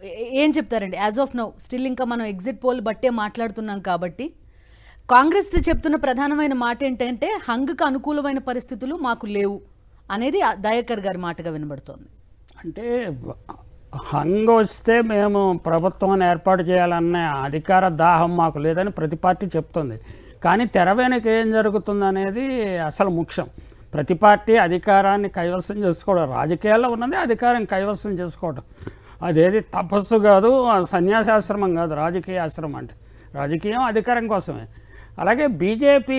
ఏ- ఏం చెప్తారండి as of now still ఇంకా మనం ఎగ్జిట్ పోల్ బట్టే మాట్లాడుతున్నాం కాబట్టి కాంగ్రెస్ చెప్తున్న ప్రధానమైన మాట ఏంటంటే హంగ్కు అనుకూలమైన పరిస్థితులు మాకు లేవు అనేది ఆ దయాకర్ గారి మాటగా వినబడుతోంది అంటే హంగ వస్తే మేము ప్రభుత్వాన్ని ఏర్పాటు చేయాలన్న అధికార దాహం మాకు లేదని ప్రతి పార్టీ చెప్తుంది కానీ తెర వెనుక ఏం జరుగుతుంది అనేది అసలు ముఖ్యం ప్రతి పార్టీ అధికారాన్ని కైవసం చేసుకోవడం రాజకీయాల్లో ఉన్నది అధికారం కైవసం చేసుకోవడం అదేది తపస్సు కాదు ఆ సన్యాసాశ్రమం కాదు రాజకీయ ఆశ్రమం అంటే రాజకీయం అధికారం కోసమే అలాగే బీజేపీ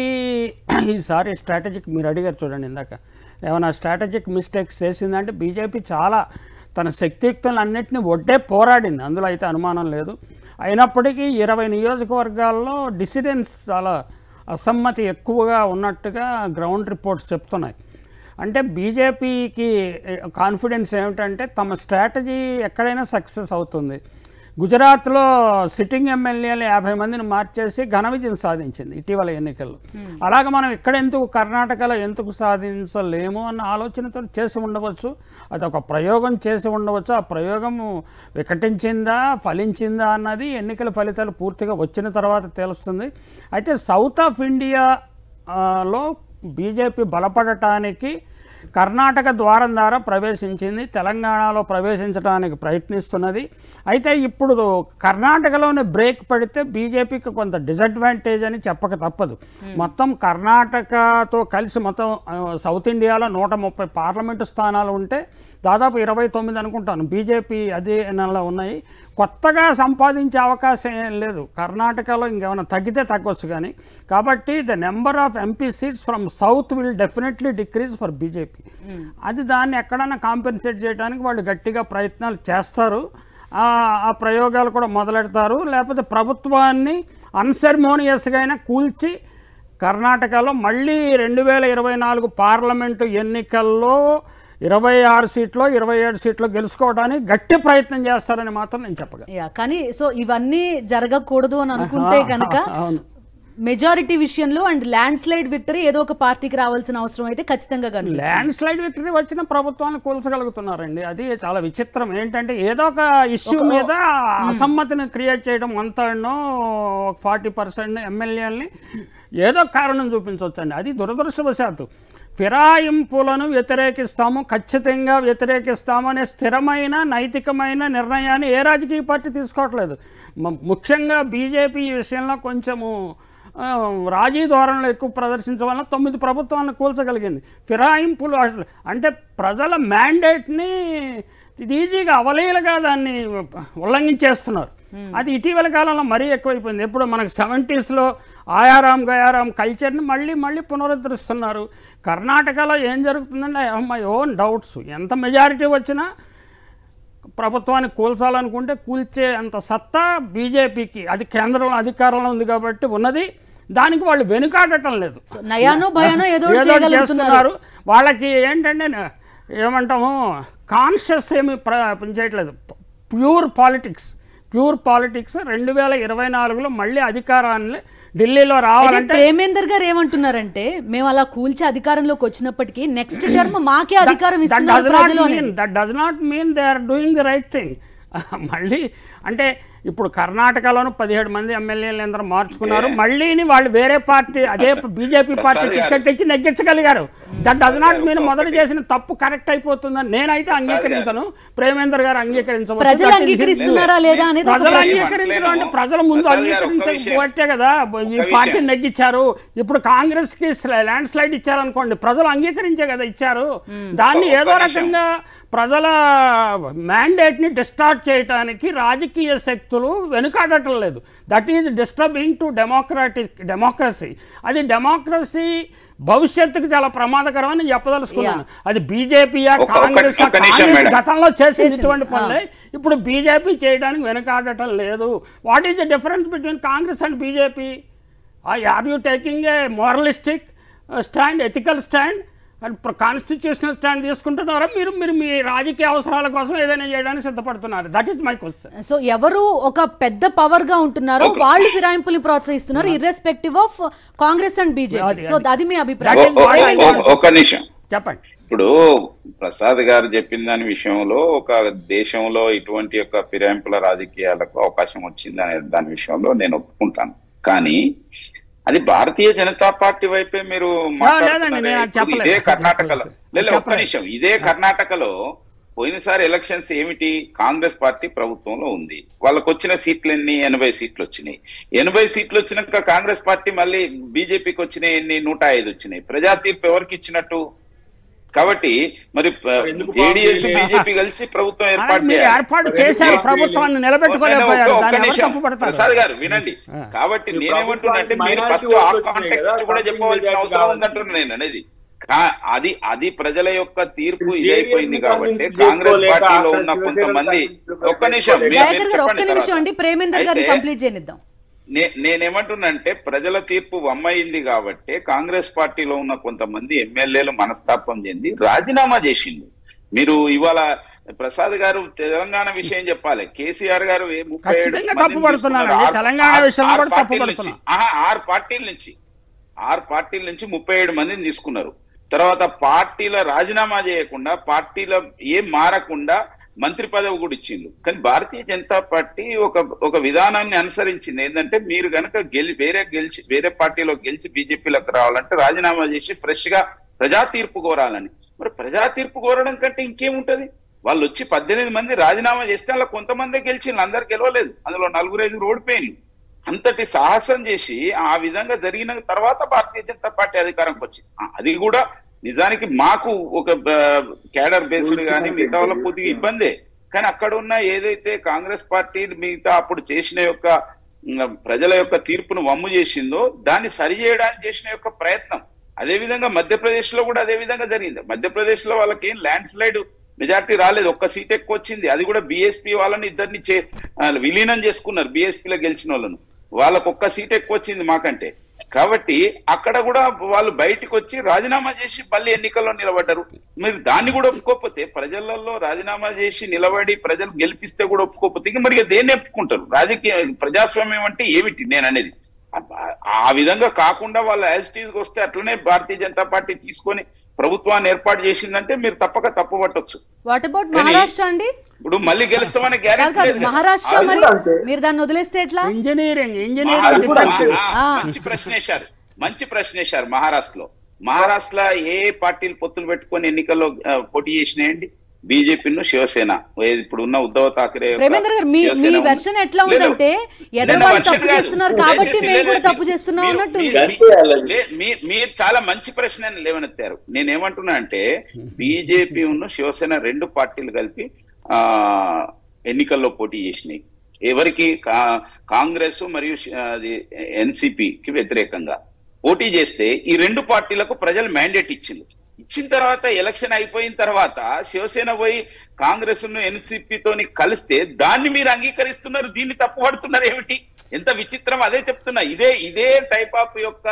ఈసారి స్ట్రాటజిక్ మీరు అడిగారు చూడండి ఇందాక ఏమైనా స్ట్రాటజిక్ మిస్టేక్స్ చేసిందంటే బీజేపీ చాలా తన శక్తియుక్తులను అన్నింటినీ ఒడ్డే పోరాడింది అందులో అయితే అనుమానం లేదు అయినప్పటికీ ఇరవై నియోజకవర్గాల్లో డిసిడెన్స్ చాలా అసమ్మతి ఎక్కువగా ఉన్నట్టుగా గ్రౌండ్ రిపోర్ట్స్ చెప్తున్నాయి అంటే బీజేపీకి కాన్ఫిడెన్స్ ఏమిటంటే తమ స్ట్రాటజీ ఎక్కడైనా సక్సెస్ అవుతుంది గుజరాత్లో సిట్టింగ్ ఎమ్మెల్యేలు యాభై మందిని మార్చేసి ఘన విజయం సాధించింది ఇటీవల ఎన్నికల్లో అలాగ మనం ఇక్కడ ఎందుకు కర్ణాటకలో ఎందుకు సాధించలేము అన్న ఆలోచనతో చేసి ఉండవచ్చు అది ఒక ప్రయోగం చేసి ఉండవచ్చు ఆ ప్రయోగం వికటించిందా ఫలించిందా అన్నది ఎన్నికల ఫలితాలు పూర్తిగా వచ్చిన తర్వాత తెలుస్తుంది అయితే సౌత్ ఆఫ్ ఇండియా ఆ, లో బీజేపీ బలపడటానికి కర్ణాటక ద్వారం ద్వారా ప్రవేశించింది తెలంగాణలో ప్రవేశించడానికి ప్రయత్నిస్తున్నది అయితే ఇప్పుడు కర్ణాటకలోనే బ్రేక్ పడితే బీజేపీకి కొంత డిసడ్వాంటేజ్ అని చెప్పక తప్పదు మొత్తం కర్ణాటకతో కలిసి మొత్తం ఆ, సౌత్ ఇండియాలో నూట ముప్పై పార్లమెంటు స్థానాలు ఉంటే దాదాపు ఇరవై తొమ్మిది అనుకుంటాను బీజేపీ అదే నెలలో ఉన్నాయి కొత్తగా సంపాదించే అవకాశం ఏం లేదు కర్ణాటకలో ఇంకేమైనా తగ్గితే తగ్గొచ్చు కానీ కాబట్టి the number of MP seats from south will definitely decrease for BJP అది దాన్ని ఎక్కడైనా కాంపెన్సేట్ చేయడానికి వాళ్ళు గట్టిగా ప్రయత్నాలు చేస్తారు ఆ ఆ ప్రయోగాలు కూడా మొదలెడతారు లేకపోతే ప్రభుత్వాన్ని అన్సెర్మోనియస్గా అయినా కూల్చి కర్ణాటకలో మళ్ళీ రెండు వేల ఇరవై నాలుగు పార్లమెంటు ఎన్నికల్లో ఇరవై ఆరు సీట్లో ఇరవై ఏడు సీట్లో గెలుచుకోవడానికి గట్టి ప్రయత్నం చేస్తారని మాత్రం నేను చెప్పగలను యా కానీ సో ఇవన్నీ జరగకూడదు అని అనుకుంటే కనుక అవును మెజారిటీ విషయంలో అండ్ ల్యాండ్ స్లైడ్ విక్టరీ ఏదో ఒక పార్టీకి రావాల్సిన అవసరం అయితే ఖచ్చితంగా కనిపిస్తుంది ల్యాండ్ స్లైడ్ విక్టరీ వచ్చిన ప్రభుత్వాన్ని కూల్చగలుగుతున్నారండి అది చాలా విచిత్రం ఏంటంటే ఏదో ఒక ఇష్యూ మీద అసమ్మతిని క్రియేట్ చేయడం అంతానో ఒక ఫార్టీ పర్సెంట్ ఎమ్మెల్యేలని ఏదో కారణం చూపించవచ్చండి అది దురదృష్టవశాత్తు ఫిరాయింపులను వ్యతిరేకిస్తాము ఖచ్చితంగా వ్యతిరేకిస్తాము అనే స్థిరమైన నైతికమైన నిర్ణయాన్ని ఏ రాజకీయ పార్టీ తీసుకోవట్లేదు మ- ముఖ్యంగా బీజేపీ ఈ విషయంలో కొంచెము ఆ, రాజీ ధోరణిలో ఎక్కువ ప్రదర్శించడం వల్ల తొమ్మిది ప్రభుత్వాలను కూల్చగలిగింది ఫిరాయింపులు అసలు- అంటే ప్రజల మ్యాండేట్ని ఇది ఈజీగా అవలీలగా దాన్ని ఉల్లంఘించేస్తున్నారు అది ఇటీవల కాలంలో మరీ ఎక్కువైపోయింది ఎప్పుడు మనకు సెవెంటీస్లో ఆయారాం గయారాం కల్చర్ని మళ్ళీ మళ్ళీ పునరుద్ధరిస్తున్నారు కర్ణాటకలో ఏం జరుగుతుందంటే ఐ మై ఓన్ డౌట్స్ ఎంత మెజారిటీ వచ్చినా ప్రభుత్వాన్ని కూల్చాలనుకుంటే కూల్చే అంత సత్తా బీజేపీకి అది కేంద్రంలో అధికారంలో ఉంది కాబట్టి ఉన్నది దానికి వాళ్ళు వెనుకాడటం లేదు సో నయానో భయానో ఏదో ఒకటి ఏదో ఒకటి చేయగలుగుతున్నారు చేస్తున్నారు వాళ్ళకి ఏంటంటే న- ఏమంటాము కాన్షియస్ ఏమి ప్ర చేయట్లేదు ప్యూర్ పాలిటిక్స్ ప్యూర్ పాలిటిక్స్ రెండు వేల ఇరవై నాలుగులో మళ్ళీ అధికారాన్ని ఢిల్లీలో అయితే రావాలంటే ప్రేమేందర్ గారు ఏమంటున్నారంటే మేము అలా కూల్చి అధికారంలోకి వచ్చినప్పటికీ నెక్స్ట్ టర్మ్ మాకే అధికారం దట్ ఇస్తున్నారు డస్ నాట్ ప్రజలు అనేది. Mean that does not mean they are doing the right thing మళ్ళీ అంటే ఇప్పుడు కర్ణాటకలోను పదిహేడు మంది ఎమ్మెల్యేలు అందరూ మార్చుకున్నారు మళ్ళీని వాళ్ళు వేరే పార్టీ అదే బీజేపీ పార్టీ టికెట్ తెచ్చి నెగ్గించగలిగారు దట్ డస్ నాట్ మీన్ మొదలు చేసిన తప్పు కరెక్ట్ అయిపోతుందని నేనైతే అంగీకరించను ప్రేమేందర్ గారు అంగీకరించవచ్చు ప్రజలు That is his అంగీకరిస్తున్నారా లేదా అనేది ఒక ప్రజలు ప్రశ్న. అంగీకరించడం అంటే ప్రజల ముందు ప్రసాద్ గారు, ఒక్క అంగీకరించకపోతే కదా ఈ ఒక్క పార్టీని విషయం. నెగ్గించారు ఇప్పుడు కాంగ్రెస్ కి ల్యాండ్ స్లైడ్ ఇచ్చారు అనుకోండి ప్రజలు అంగీకరించే కదా ఇచ్చారు దాన్ని ఒక్క ఏదో నిమిషం. రకంగా ప్రజల మ్యాండేట్ ని డిస్టార్ట్ చేయడానికి రాజకీయ శక్తులు వెనుకాడటం లేదు that is disturbing to democratic democracy అది డెమోక్రసీ భవిష్యత్తుకు చాలా ప్రమాదకరమని నేను చెప్పదలుచుకున్నాను అది బీజేపీయా ఒక్క- ఒక్క- కాంగ్రెస్ ఒక్క నిమిషం, కాంగ్రెస్ మేడం. గతంలో చేసింది చేసింది. ఇటువంటి పనులే ఇప్పుడు బీజేపీ చేయడానికి వెనకాడటం లేదు what is the difference between Congress and BJP are you taking a moralistic stand ethical stand and constitutional stand తీసుకుంటున్నారా మీరు మీరు మీ రాజకీయ అవసరాల కోసం ఏదైనా చేయడానికి సిద్ధపడుతున్నారు that is my question so ఎవరు ఒక పెద్ద పవర్ గా ఉంటున్నారో వాళ్ళు ఫిరాయింపుల్ని ప్రోత్సహిస్తున్నారు irrespective of Congress and BJP అది- సో అది మీ That అభిప్రాయం is what I ఒ- ఒ- ఒక్క నిమిషం చెప్పండి ఇప్పుడు ప్రసాద్ గారు చెప్పిన దాని విషయంలో ఒక దేశంలో ఇటువంటి యొక్క ఫిరాయింపుల రాజకీయాలకు అవకాశం వచ్చింది అనే దాని విషయంలో నేను ఒప్పుకుంటాను కానీ అది భారతీయ జనతా పార్టీ వైపే మీరు లేదండి, నేను అది మాట్లాడుతున్నారే. ఇప్పుడు చెప్పలేదు. ఇదే కర్ణాటకలో లేదు ఒక్క చెప్పలేదు. నిమిషం ఇదే కర్ణాటకలో పోయినసారి ఎలక్షన్స్ ఏమిటి కాంగ్రెస్ పార్టీ ప్రభుత్వంలో ఉంది వాళ్ళకు వచ్చిన సీట్లు ఎన్ని ఎనభై సీట్లు వచ్చినాయి ఎనభై సీట్లు వచ్చినాక కాంగ్రెస్ పార్టీ మళ్ళీ బీజేపీకి వచ్చినాయి ఎన్ని నూట ఐదు వచ్చినాయి ప్రజా తీర్పు ఎవరికి ఇచ్చినట్టు కాబట్టి మరి ఎందుకు జేడీఎస్ బాగుంది? బీజేపీ కలిసి ప్రభుత్వం ఏర్పాటు మీరు చేయాలి. ఏర్పాటు చేశారు ప్రభుత్వాన్ని నిలబెట్టుకోలేకపోయారు ఒక్క దాన్ని ఎవరు నిమిషం. తప్పుపడతారు ప్రసాద్ గారు వినండి ఆ. కాబట్టి ఈ నేనేమంటున్నానంటే మీరు ప్రభుత్వానికి ఫస్ట్ minority ఆ votes వచ్చినాయి కాంటెక్స్ట్ కదా, కూడా something చెప్పవలసిన majority అవసరం కావాలి. ఉందంటున్నాను నేను అనేది కా- అది అది ప్రజల యొక్క తీర్పు JDS ఇదైపోయింది ని కాబట్టి convince కాంగ్రెస్ చేసుకోలేక పార్టీలో అక్కడ ఉన్న శివసేన కొంతమంది convince ఒక్క నిమిషం మీరు- దయాకర్ మీరు గారు ఒక్క చెప్పండి నిమిషం తర్వాత. అండి ప్రేమేందర్ గారిని అయితే కంప్లీట్ చేయనిద్దాం నే- నేనేమంటున్నానంటే ప్రజల తీర్పు వమ్మయింది కాబట్టి కాంగ్రెస్ పార్టీలో ఉన్న కొంతమంది ఎమ్మెల్యేలు మనస్తాపం చెంది రాజీనామా చేసిండు మీరు ఇవాళ ప్రసాద్ గారు తెలంగాణ విషయం చెప్పాలి కేసీఆర్ గారు ఏ ముప్పై ఏడు ఖచ్చితంగా మందిని తప్పు పడుతున్నారండి. తీసుకున్నారు. ఆరు- తెలంగాణ ఆరు- విషయంలో ఆరు కూడా తప్పు పార్టీల నుంచి. పడుతున్నారు. ఆహా, ఆరు పార్టీల నుంచి ఆరు పార్టీల నుంచి ముప్పై ఏడు మందిని తీసుకున్నారు తర్వాత పార్టీల రాజీనామా చేయకుండా పార్టీల ఏం మారకుండా మంత్రి పదవి కూడా ఇచ్చిండు కానీ భారతీయ జనతా పార్టీ ఒక ఒక విధానాన్ని అనుసరించింది ఏంటంటే మీరు గనక గెలి వేరే గెలిచి వేరే పార్టీలో గెలిచి బీజేపీలోకి రావాలంటే రాజీనామా చేసి ఫ్రెష్ గా ప్రజా తీర్పు కోరాలని మరి ప్రజా తీర్పు కోరడం కంటే ఇంకేముంటది వాళ్ళు వచ్చి పద్దెనిమిది మంది రాజీనామా చేస్తే అలా కొంతమందే గెలిచిండ్రు అందరు గెలవలేదు అందులో నలుగురు ఐదుగురు ఓడిపోయింది అంతటి సాహసం చేసి ఆ విధంగా జరిగిన తర్వాత భారతీయ జనతా పార్టీ అధికారంకి వచ్చింది ఆ, అది కూడా నిజానికి మాకు ఒక కేడర్ బేస్డ్ కానీ మిగతా వాళ్ళ కొద్దిగా ఇబ్బందే కానీ అక్కడ ఉన్న ఏదైతే కాంగ్రెస్ పార్టీ మిగతా అప్పుడు చేసిన యొక్క ఉమ్, ప్రజల యొక్క తీర్పును వమ్ము చేసిందో దాన్ని సరిచేయడానికి చేసిన యొక్క ప్రయత్నం అదే విధంగా మధ్యప్రదేశ్ లో కూడా అదే విధంగా జరిగింది మధ్యప్రదేశ్ లో వాళ్ళకి ల్యాండ్ స్లైడ్ మెజార్టీ రాలేదు ఒక్క సీట్ ఎక్కువ వచ్చింది అది కూడా బీఎస్పీ వాళ్ళని ఇద్దరిని చే ఆ, విలీనం చేసుకున్నారు బీఎస్పీలో గెలిచిన వాళ్ళను వాళ్ళకు ఒక్క సీట్ ఎక్కువ వచ్చింది మాకంటే కాబట్టి అక్కడ కూడా వాళ్ళు బయటికి వచ్చి రాజీనామా చేసి మళ్ళీ ఎన్నికల్లో నిలబడ్డారు మీరు దాన్ని కూడా ఒప్పుకోకపోతే ప్రజలలో రాజీనామా చేసి నిలబడి ప్రజలు గెలిపిస్తే కూడా ఒప్పుకోకపోతే ఇక మరి ఇక దేన్ని ఒప్పుకుంటారు రాజకీయ ప్రజాస్వామ్యం అంటే ఏమిటి నేను అనేది ఆ- ఆ విధంగా కాకుండా వాళ్ళు యాజిటీస్కి వస్తే అట్లనే భారతీయ జనతా పార్టీ తీసుకొని ప్రభుత్వాన్ని ఏర్పాటు చేసిందంటే మీరు తప్పక తప్పు పట్టొచ్చు వాట్ అబౌట్ కానీ- మహారాష్ట్ర అండి ఇప్పుడు మళ్ళీ గెలుస్తామని కాదు గ్యారెంటీ కాదు లేదు కదా. మహారాష్ట్ర అది మరి కూడా అంతే. మీరు దాన్ని వదిలేస్తే ఎట్లా ఇంజనీరింగ్ అది ఇంజనీరింగ్ కూడా డిఫెన్స్ ఆ, ఆ. మంచి ప్రశ్న వేశారు మంచి ప్రశ్న వేశారు మహారాష్ట్రలో మహారాష్ట్రలో ఏ ఏ పార్టీలు పొత్తులు పెట్టుకొని ఎన్నికల్లో ఆ, పోటీ చేసినాయండి బీజేపీను శివసేన ఏ- ఇప్పుడు ఉన్న ఉద్ధవ్ ఠాకరే యొక్క ప్రేమేంద్ర గారు మీ మీ శివసేన ఉంది. వెర్షన్ ఎట్లా లేదు. ఉందంటే ఎదురు లేదు, వాళ్ళు version తప్పు కాదు. చేస్తున్నారు కాబట్టి దయచేసి మేము కూడా లేదు, తప్పు చేస్తున్నాం మీరు- అన్నట్టుంది మీరు- అంతే వాళ్ళది. లే- మీ- మీరు చాలా మంచి ప్రశ్న లేవనెత్తారు నేనేమంటున్నా అంటే బీజేపీ ఉన్న శివసేన రెండు పార్టీలు కలిపి ఆ ఎన్నికల్లో పోటీ చేసినాయి ఎవరికి కా- కాంగ్రెస్ మరియు ష- అది ఎన్సిపికి వ్యతిరేకంగా పోటీ చేస్తే ఈ రెండు పార్టీలకు ప్రజలు మ్యాండేట్ ఇచ్చింది ఇచ్చిన తర్వాత ఎలక్షన్ అయిపోయిన తర్వాత శివసేన పోయి కాంగ్రెస్ ను ఎన్సిపి తోని కలిస్తే దాన్ని మీరు అంగీకరిస్తున్నారు దీన్ని తప్పుపడుతున్నారు ఏమిటి ఎంత విచిత్రం అదే చెప్తున్నా ఇదే ఇదే టైప్ ఆఫ్ యొక్క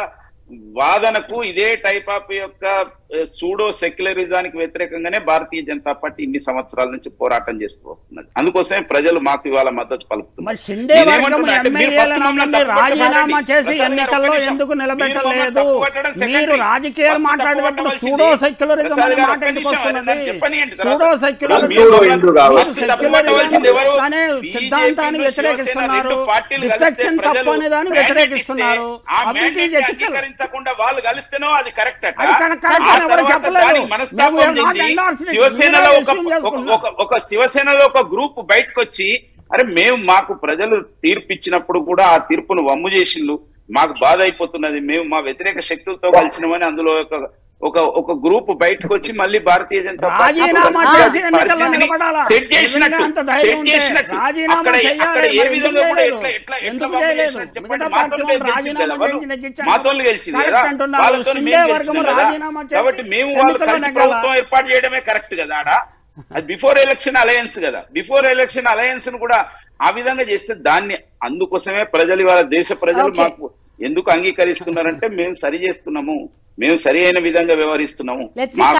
వాదనకు ఇదే టైప్ ఆఫ్ యొక్క సూడో సెక్యులరిజానికి వ్యతిరేకంగానే భారతీయ జనతా పార్టీ ఇన్ని సంవత్సరాల నుంచి పోరాటం చేస్తూ వస్తున్నది అందుకోసమే ప్రజలు మాకు ఇవాళ మద్దతు పలుకుతున్నారు మరి షిండే వర్గం నేనేమంటున్నా అంటే మీరు first ఎమ్మెల్యేలను మమ్మల్ని అందరినీ తప్పు రాజీనామా పట్టకండి. చేసి ప్రసాద్ గారు, ఎన్నికల్లో ఒక్క నిమిషం. ఎందుకు మీరు మమ్మల్ని నిలబెట్టలేదు తప్పు పట్టడం మీరు secondary. రాజకీయాలు First మాట్లాడేటప్పుడు తప్పు సూడో పట్టాల్సింది. సెక్యులరిజం ప్రసాద్ అనే గారు, మాట ఒక్క ఎందుకు నిమిషం, వస్తున్నది నన్ను చెప్పనీయండి. సూడో తర్వాత సెక్యులరిజం మీరు ఎందుకు కావాలి? First తప్పు పట్టవలసింది ఎవరు? అనే BJP సిద్ధాంతాన్ని ను వ్యతిరేకిస్తున్నారు శివసేన రెండు పార్టీలు కలిస్తే డిఫెక్షన్ ప్రజలు తప్పు అనే దాన్ని mandate వ్యతిరేకిస్తున్నారు ఇస్తే ఆ అభివృద్ధి mandate ని ఎథికల్ అంగీకరించకుండా వాళ్ళు కలిస్తేనో అది కరెక్ట్ అట అది కరెక్ట్ ఆ అని ఎవరు తర్వాత చెప్పలేదు. దానికి మేము మనస్తాపం have not చెంది endorsed it. శివసేనలో మీరే ఒక assume ఒక- చేసుకున్నారు. ఒక ఒక శివసేనలో ఒక గ్రూప్ బయటకు వచ్చి అరే మేము మాకు ప్రజలు తీర్పు ఇచ్చినప్పుడు కూడా ఆ తీర్పును వమ్ము చేసిండ్రు మాకు బాధ అయిపోతున్నది మేము మా వ్యతిరేక శక్తులతో కలిసినామని అందులో ఒక ఒక ఒక గ్రూప్ బయటకు వచ్చి మళ్ళీ భారతీయ జనతా పార్టీ రాజీనామా అప్పుడు చేసి ఎన్నికల్లో పరిస్థితిని నిలబడాలా? సెట్ చేసినట్టు నిజంగా అంత ధైర్యం సెట్ ఉంటే చేసినట్టు రాజీనామా అక్కడ చేయాలి, అక్కడ ఏ మరి ఎందుకు విధంగా కూడా చేయలేదు? ఎట్లా ఎట్లా ఎట్లా ఎందుకు వమ్ము చేయలేదు? చేసినట్టు చెప్పండి. మిగతా మాతోనే పార్టీ వాళ్ళు గెలిచింది రాజీనామా కదా, చేసి నెగ్గించారు. మాతోనే గెలిచింది కరెక్ట్ కదా అంటున్నారు. వాళ్ళతో షిండే మేము వర్గము గెలిచినాం కదా. రాజీనామా చేసి కాబట్టి మేము వాళ్ళు ఎన్నికల్లో కలిసి నెగ్గాలా? ప్రభుత్వం ఏర్పాటు చేయడమే కరెక్ట్ కదా ఆడ అది బిఫోర్ ఎలక్షన్ అలయన్స్ కదా బిఫోర్ ఎలక్షన్ అలయన్స్ ను కూడా ఆ విధంగా చేస్తే దాన్ని అందుకోసమే ప్రజలు ఇవాళ దేశ ప్రజలు Okay. మాకు ఎందుకు అంగీకరిస్తున్నారంటే మేము సరి చేస్తున్నాము మేము సరి అయిన విధంగా వ్యవహరిస్తున్నాము Let's see మా